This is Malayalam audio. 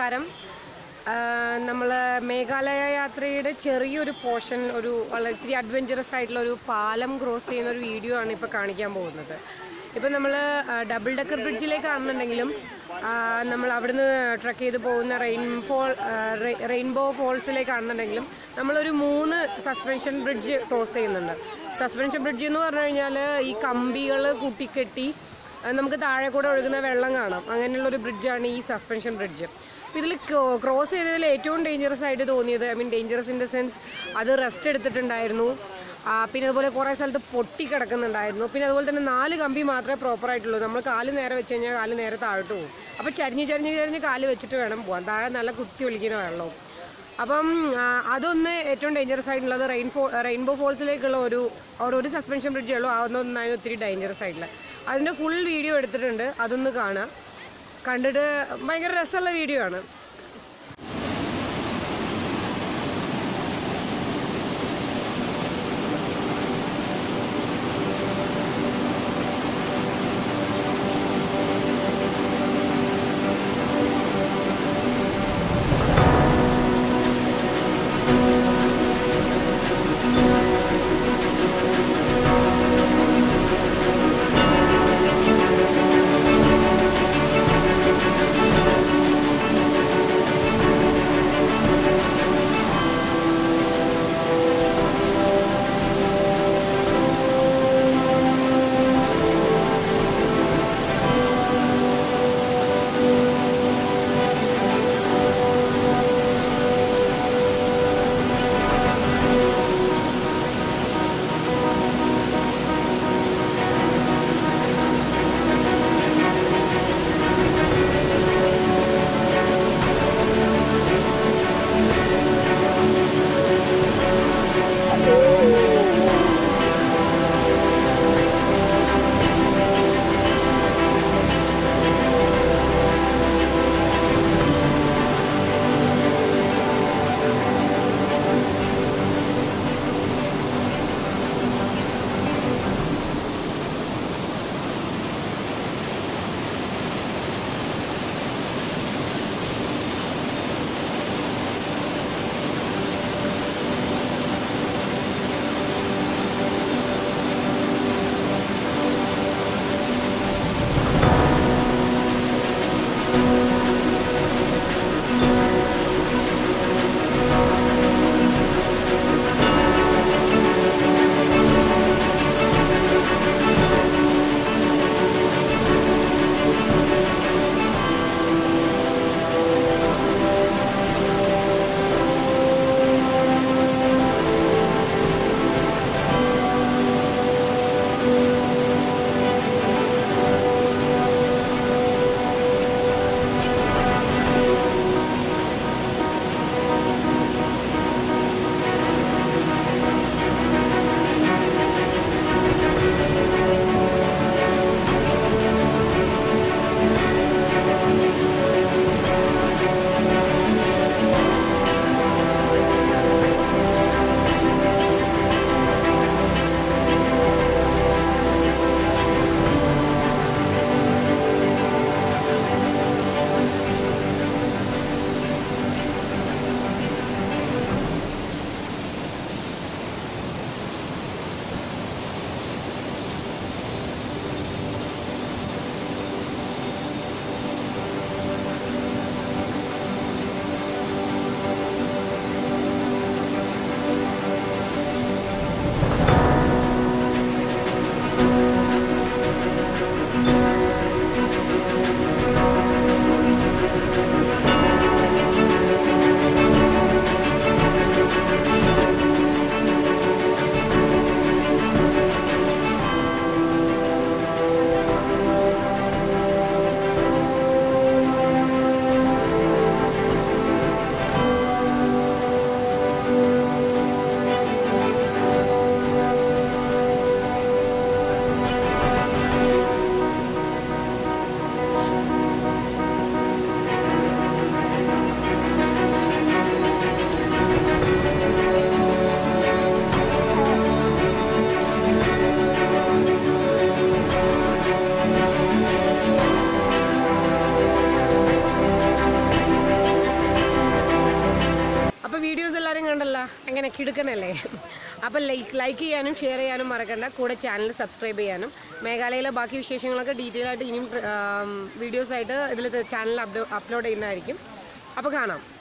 നമസ്കാരം നമ്മൾ മേഘാലയ യാത്രയുടെ ചെറിയൊരു പോർഷൻ ഒരു വളരെ ഇത്തിരി അഡ്വഞ്ചറസ് ആയിട്ടുള്ള ഒരു പാലം ക്രോസ് ചെയ്യുന്ന ഒരു വീഡിയോ ആണ് ഇപ്പോൾ കാണിക്കാൻ പോകുന്നത് ഇപ്പം നമ്മൾ ഡബിൾ ഡെക്കർ ബ്രിഡ്ജിലേക്ക് കാണുന്നുണ്ടെങ്കിലും നമ്മൾ അവിടുന്ന് ട്രക്ക് ചെയ്ത് പോകുന്ന റെയിൻഫോൾ റെയിൻബോ ഫോൾസിലേക്ക് കാണുന്നുണ്ടെങ്കിലും നമ്മളൊരു മൂന്ന് സസ്പെൻഷൻ ബ്രിഡ്ജ് ക്രോസ് ചെയ്യുന്നുണ്ട് സസ്പെൻഷൻ ബ്രിഡ്ജ് എന്ന് പറഞ്ഞു കഴിഞ്ഞാൽ ഈ കമ്പികൾ കൂട്ടിക്കെട്ടി അത് നമുക്ക് താഴെ കൂടെ ഒഴുകുന്ന വെള്ളം കാണാം അങ്ങനെയുള്ള ഒരു ബ്രിഡ്ജാണ് ഈ സസ്പെൻഷൻ ബ്രിഡ്ജ് ഇതിൽ ക്രോസ് ചെയ്തതിൽ ഏറ്റവും ഡേഞ്ചറസ് ആയിട്ട് തോന്നിയത് I mean dangerous in the sense അത് റെസ്റ്റ് എടുത്തിട്ടുണ്ടായിരുന്നു ആ, പിന്നെ അതുപോലെ കുറേ സ്ഥലത്ത് പൊട്ടി കിടക്കുന്നുണ്ടായിരുന്നു പിന്നെ അതുപോലെ തന്നെ നാല് കമ്പി മാത്രമേ പ്രോപ്പർ ആയിട്ടുള്ളൂ നമ്മൾ കാല് നേരെ വെച്ച് കഴിഞ്ഞാൽ കാല് നേരെ താഴോട്ട് പോകും അപ്പോൾ ചരിഞ്ഞ് ചരിഞ്ഞ് ചരിഞ്ഞ് കാല് വെച്ചിട്ട് വേണം പോകാൻ താഴെ നല്ല കുത്തി ഒലിക്കുന്ന വെള്ളവും അപ്പം ആ, അതൊന്ന് ഏറ്റവും ഡേഞ്ചറസ് ആയിട്ടുള്ളത് റെയിൻഫോ റെയിൻബോ ഫോൾസിലേക്കുള്ള ഒരു അവിടെ ഒരു സസ്പെൻഷൻ ബ്രിഡ്ജേ ഉള്ളൂ അതൊന്നായി ഒത്തിരി ഡേഞ്ചറസ് ആയിട്ടുള്ള അതിൻ്റെ ഫുൾ വീഡിയോ എടുത്തിട്ടുണ്ട് അതൊന്ന് കാണാം കണ്ടിട്ട് ഭയങ്കര രസമുള്ള വീഡിയോ ആണ് എങ്ങനെ കിടുക്കണല്ലേ അപ്പം ലൈക്ക് ലൈക്ക് ചെയ്യാനും ഷെയർ ചെയ്യാനും മറക്കണ്ട കൂടെ ചാനൽ സബ്സ്ക്രൈബ് ചെയ്യാനും മേഘാലയയിലെ ബാക്കി വിശേഷങ്ങളൊക്കെ ഡീറ്റെയിൽ ആയിട്ട് ഇനിയും വീഡിയോസ് ആയിട്ട് ഇതിൽ ചാനൽ അപ്ലോഡ് ചെയ്യുന്നതായിരിക്കും അപ്പോൾ കാണാം